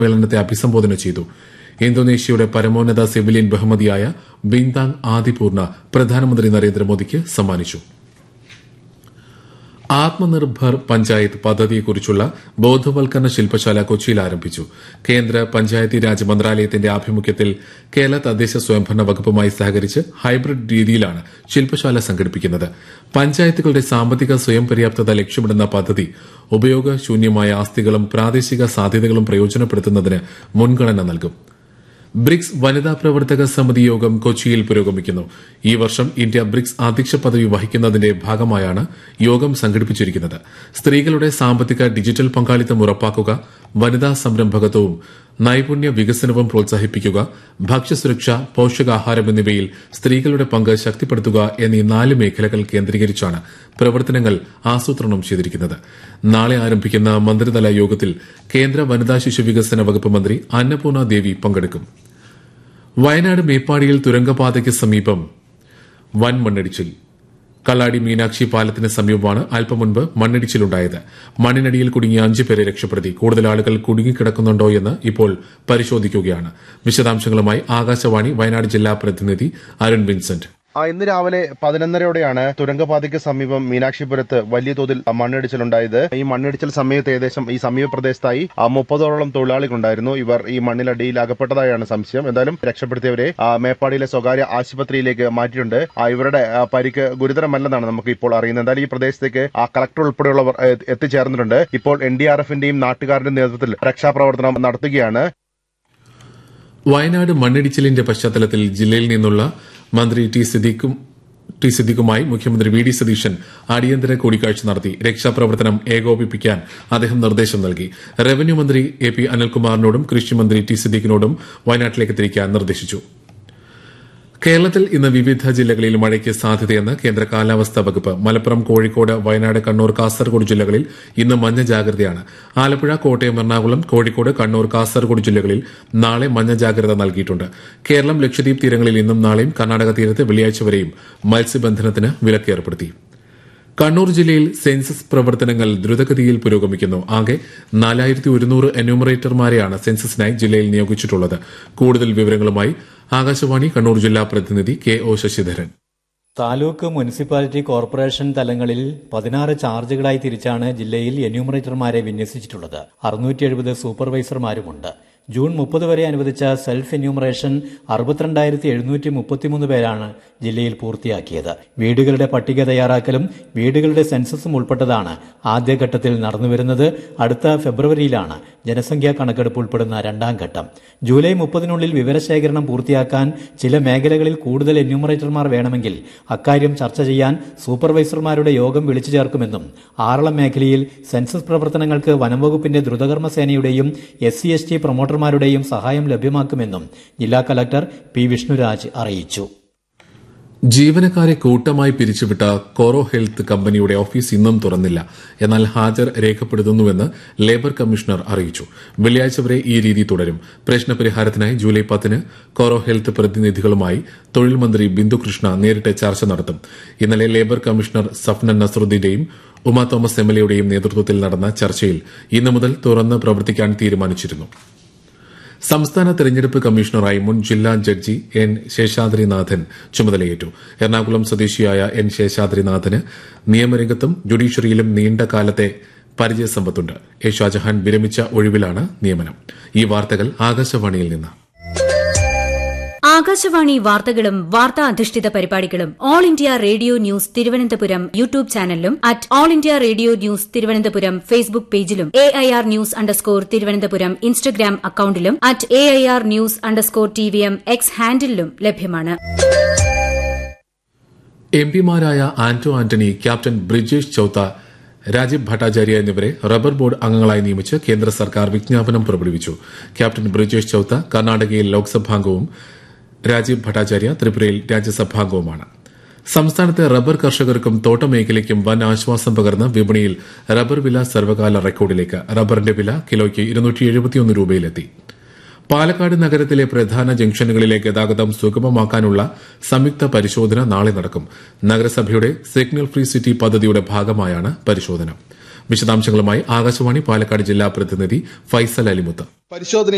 സമ്മേളനത്തെ അഭിസംബോധന ചെയ്തു ഇന്തോനേഷ്യയുടെ പരമോന്നത സിവിലിയൻ ബഹുമതിയായ ബിന്താങ് ആദിപൂർണ പ്രധാനമന്ത്രി നരേന്ദ്രമോദിക്ക് സമ്മാനിച്ചു ആത്മനിർഭർ പഞ്ചായത്ത് പദ്ധതിയെക്കുറിച്ചുള്ള ബോധവൽക്കരണ ശില്പശാല കൊച്ചിയിൽ ആരംഭിച്ചു കേന്ദ്ര പഞ്ചായത്തി രാജ് മന്ത്രാലയത്തിന്റെ ആഭിമുഖ്യത്തിൽ കേരള തദ്ദേശ സ്വയംഭരണ വകുപ്പുമായി സഹകരിച്ച് ഹൈബ്രിഡ് രീതിയിലാണ് ശില്പശാല സംഘടിപ്പിക്കുന്നത് പഞ്ചായത്തുകളുടെ സാമ്പത്തിക സ്വയം പര്യാപ്തത ലക്ഷ്യമിടുന്ന പദ്ധതി ഉപയോഗശൂന്യമായ ആസ്തികളും പ്രാദേശിക സാധ്യതകളും പ്രയോജനപ്പെടുത്തുന്നതിന് മുൻഗണന നൽകും ബ്രിക്സ് വനിതാ പ്രവർത്തക സമിതി യോഗം കൊച്ചിയിൽ പുരോഗമിക്കുന്നു ഈ വർഷം ഇന്ത്യ ബ്രിക്സ് അധ്യക്ഷ പദവി വഹിക്കുന്നതിന്റെ ഭാഗമായാണ് യോഗം സംഘടിപ്പിച്ചിരിക്കുന്നത് സ്ത്രീകളുടെ സാമ്പത്തിക ഡിജിറ്റൽ പങ്കാളിത്തം ഉറപ്പാക്കുക വനിതാ സംരംഭകത്വവും നൈപുണ്യ വികസനവും പ്രോത്സാഹിപ്പിക്കുക ഭക്ഷ്യസുരക്ഷ പോഷകാഹാരം എന്നിവയിൽ സ്ത്രീകളുടെ പങ്ക് ശക്തിപ്പെടുത്തുക എന്നീ നാല് മേഖലകൾ കേന്ദ്രീകരിച്ചാണ് പ്രവർത്തനങ്ങൾ ആസൂത്രണം ചെയ്തിരിക്കുന്നത് നാളെ ആരംഭിക്കുന്ന മന്ത്രിതല യോഗത്തിൽ കേന്ദ്ര വനിതാ ശിശു വികസന വകുപ്പ് മന്ത്രി അന്നപൂർണ ദേവി പങ്കെടുക്കും വയനാട് മേപ്പാടിയിൽ തുരങ്കപാതയ്ക്ക് സമീപം വൻ മണ്ണിടിച്ചിൽ കള്ളാടി മീനാക്ഷി പാലത്തിന് സമീപമാണ് അല്പം മുൻപ് മണ്ണിടിച്ചിലുണ്ടായത് മണ്ണിനടിയിൽ കുടുങ്ങിയ അഞ്ച് പേരെ രക്ഷപ്പെടുത്തി കൂടുതൽ ആളുകൾ കുടുങ്ങിക്കിടക്കുന്നുണ്ടോ എന്ന് ഇപ്പോൾ പരിശോധിക്കുകയാണ് വിശദാംശങ്ങളുമായി ആകാശവാണി വയനാട് ജില്ലാ പ്രതിനിധി അരുൺ വിൻസെന്റ് ആ ഇന്ന് രാവിലെ പതിനൊന്നരയോടെയാണ് തുരങ്കപാതയ്ക്ക് സമീപം മീനാക്ഷിപുരത്ത് വലിയ തോതിൽ മണ്ണിടിച്ചിലുണ്ടായത് ഈ മണ്ണിടിച്ചിൽ സമയത്ത് ഏകദേശം ഈ സമീപ പ്രദേശത്തായി ആ മുപ്പതോളം തൊഴിലാളികളുണ്ടായിരുന്നു ഇവർ ഈ മണ്ണിലടിയിൽ അകപ്പെട്ടതായാണ് സംശയം എന്തായാലും രക്ഷപ്പെടുത്തിയവരെ ആ, മേപ്പാടിയിലെ സ്വകാര്യ ആശുപത്രിയിലേക്ക് മാറ്റിയിട്ടുണ്ട് ആ, ഇവരുടെ ആ, പരിക്ക് ഗുരുതരമല്ലെന്നാണ് നമുക്ക് ഇപ്പോൾ അറിയുന്നത് എന്തായാലും ഈ പ്രദേശത്തേക്ക് ആ കളക്ടർ ഉൾപ്പെടെയുള്ളവർ എ, എത്തിച്ചേർന്നിട്ടുണ്ട് ഇപ്പോൾ എൻ ഡി ആർ എഫിന്റെയും നാട്ടുകാരുടെയും നേതൃത്വത്തിൽ രക്ഷാപ്രവർത്തനം നടത്തുകയാണ് വയനാട് മണ്ണിടിച്ചിലിന്റെ പശ്ചാത്തലത്തിൽ ജില്ലയിൽ നിന്നുള്ള മന്ത്രി ടി സിദ്ദീഖും ടി സിദ്ദീഖുമായി മുഖ്യമന്ത്രി വി ഡി സതീശൻ അടിയന്തര കൂടിക്കാഴ്ച നടത്തി രക്ഷാപ്രവർത്തനം ഏകോപിപ്പിക്കാൻ അദ്ദേഹം നിർദ്ദേശം നൽകി റവന്യൂ മന്ത്രി എ പി അനിൽകുമാറിനോടും കൃഷിമന്ത്രി ടി സിദ്ദീഖിനോടും വയനാട്ടിലേക്ക് തിരിക്കാൻ നിർദ്ദേശിച്ചു കേരളത്തിൽ ഇന്ന് വിവിധ ജില്ലകളിൽ മഴയ്ക്ക് സാധ്യതയെന്ന് കേന്ദ്ര കാലാവസ്ഥാ വകുപ്പ് മലപ്പുറം കോഴിക്കോട് വയനാട് കണ്ണൂർ കാസർഗോഡ് ജില്ലകളിൽ ഇന്ന് മഞ്ഞ ജാഗ്രതയാണ് ആലപ്പുഴ കോട്ടയം എറണാകുളം കോഴിക്കോട് കണ്ണൂർ കാസർഗോഡ് ജില്ലകളിൽ നാളെ മഞ്ഞ ജാഗ്രത നൽകിയിട്ടുണ്ട് കേരളം ലക്ഷദ്വീപ് തീരങ്ങളിൽ ഇന്നും നാളെയും കർണാടക തീരത്ത് വെള്ളിയാഴ്ച വരെയും മത്സ്യബന്ധനത്തിന് വിലക്ക് ഏർപ്പെടുത്തി കണ്ണൂർ ജില്ലയിൽ സെൻസസ് പ്രവർത്തനങ്ങൾ ദ്രുതഗതിയിൽ പുരോഗമിക്കുന്നു ആകെ നാലായിരത്തി ഒരുന്നൂറ് എന്യൂമറേറ്റർമാരെയാണ് സെൻസസിനായി ജില്ലയിൽ നിയോഗിച്ചിട്ടുള്ളത് കൂടുതൽ വിവരങ്ങളുമായി ആകാശവാണി കണ്ണൂർ ജില്ലാ പ്രതിനിധി K O Sasidharan taluk municipality corporation തലങ്ങളിൽ പതിനാറ് ചാർജുകളായി തിരിച്ചാണ് ജില്ലയിൽ എന്യൂമറേറ്റർമാരെ വിന്യസിച്ചിട്ടുള്ളത് അറുന്നൂറ്റി എഴുപത് സൂപ്പർവൈസർമാരുമുണ്ട് ജൂൺ മുപ്പത് വരെ അനുവദിച്ച സെൽഫ് എന്യൂമറേഷൻ അറുപത്തിരണ്ടായിരത്തി എഴുന്നൂറ്റി മുപ്പത്തിമൂന്ന് പേരാണ് ജില്ലയിൽ പൂർത്തിയാക്കിയത് വീടുകളുടെ പട്ടിക തയ്യാറാക്കലും വീടുകളുടെ സെൻസസും ഉൾപ്പെട്ടതാണ് ആദ്യഘട്ടത്തിൽ നടന്നുവരുന്നത് അടുത്ത ഫെബ്രുവരിയിലാണ് ജനസംഖ്യാ കണക്കെടുപ്പ് ഉൾപ്പെടുന്ന രണ്ടാം ഘട്ടം ജൂലൈ മുപ്പതിനുള്ളിൽ വിവരശേഖരണം പൂർത്തിയാക്കാൻ ചില മേഖലകളിൽ കൂടുതൽ എന്യൂമറേറ്റർമാർ വേണമെങ്കിൽ അക്കാര്യം ചർച്ച ചെയ്യാൻ സൂപ്പർവൈസർമാരുടെ യോഗം വിളിച്ചു ചേർക്കുമെന്നും ആറളം മേഖലയിൽ സെൻസസ് പ്രവർത്തനങ്ങൾക്ക് വനംവകുപ്പിന്റെ ദ്രുതകർമ്മ സേനയുടെയും എസ് സി എസ് ടി പ്രൊമോട്ടർമാരുടെയും സഹായം ലഭ്യമാക്കുമെന്നും ജില്ലാ കലക്ടർ പി വിഷ്ണുരാജ് അറിയിച്ചു ജീവനക്കാരെ കൂട്ടമായി പിരിച്ചുവിട്ട കോറോ ഹെൽത്ത് കമ്പനിയുടെ ഓഫീസ് ഇന്നും തുറന്നില്ല എന്നാൽ ഹാജർ രേഖപ്പെടുത്തുന്നുവെന്ന് ലേബർ കമ്മീഷണർ അറിയിച്ചു വെള്ളിയാഴ്ച വരെ ഈ രീതി തുടരും പ്രശ്നപരിഹാരത്തിനായി ജൂലൈ പത്തിന് കോറോ ഹെൽത്ത് പ്രതിനിധികളുമായി തൊഴിൽ മന്ത്രി ബിന്ദുകൃഷ്ണ നേരിട്ട് ചർച്ച നടത്തും ഇന്നലെ ലേബർ കമ്മീഷണർ സഫ്നൻ നസറുദ്ദീന്റെയും ഉമാ തോമസ് എംഎൽഎയുടെയും നേതൃത്വത്തിൽ നടന്ന ചർച്ചയിൽ ഇന്നു മുതൽ തുറന്ന് പ്രവർത്തിക്കാൻ തീരുമാനിച്ചിരുന്നു സംസ്ഥാന തെരഞ്ഞെടുപ്പ് കമ്മീഷണറായി മുൻ ജില്ലാ ജഡ്ജി എൻ ശേഷാദ്രിനാഥൻ ചുമതലയേറ്റു എറണാകുളം സ്വദേശിയായ എൻ ശേഷാദ്രിനാഥന് നിയമരംഗത്തും ജുഡീഷ്യറിയിലും നീണ്ട കാലത്തെ പരിചയസമ്പത്തുണ്ട് എ ഷാജഹാൻ വിരമിച്ച ഒഴിവിലാണ് നിയമനം ഈ വാർത്തകൾ ആകാശവാണിയിൽ നിന്ന് ആകാശവാണി വാർത്തകളും വാർത്താ അധിഷ്ഠിത പരിപാടികളും all India radio news Thiruvananthapuram YouTube ചാനലിലും at all India radio news Thiruvananthapuram Facebook പേജിലും A I R news underscore Thiruvananthapuram Instagram അക്കൌണ്ടിലും at A I R news underscore T V M X ഹാൻഡിലും ലഭ്യമാണ് എം പിമാരായ ആന്റോ ആന്റണി ക്യാപ്റ്റൻ ബ്രിജേഷ് ചൌത്ത രാജീവ് ഭട്ടാചാര്യ എന്നിവരെ റബ്ബർ ബോർഡ് അംഗങ്ങളായി നിയമിച്ച് കേന്ദ്ര സർക്കാർ വിജ്ഞാപനം പുറപ്പെടുവിച്ചു ക്യാപ്റ്റൻ ബ്രിജേഷ് ചൌത്ത കർണാടകയിൽ ലോക്സഭാംഗവും രാജീവ് ഭട്ടാചാര്യ ത്രിപുരയിൽ രാജ്യസഭാംഗവുമാണ് സംസ്ഥാനത്തെ റബ്ബർ കർഷകർക്കും തോട്ടമേഖലയ്ക്കും വൻ ആശ്വാസം പകർന്ന് വിപണിയിൽ റബ്ബർ വില സർവകാല റെക്കോർഡിലേക്ക് റബ്ബറിന്റെ വില കിലോയ്ക്ക് ഇരുന്നൂറ്റി എഴുപത്തിയൊന്ന് രൂപയിലെത്തി പാലക്കാട് നഗരത്തിലെ പ്രധാന ജംഗ്ഷനുകളിലെ ഗതാഗതം സുഗമമാക്കാനുള്ള സംയുക്ത പരിശോധന നാളെ നടക്കും നഗരസഭയുടെ സിഗ്നൽ ഫ്രീ സിറ്റി പദ്ധതിയുടെ ഭാഗമായാണ് പരിശോധന വിശദാംശങ്ങളുമായി ആകാശവാണി പാലക്കാട് ജില്ലാ പ്രതിനിധി ഫൈസൽ അലിമുത്ത് പരിശോധന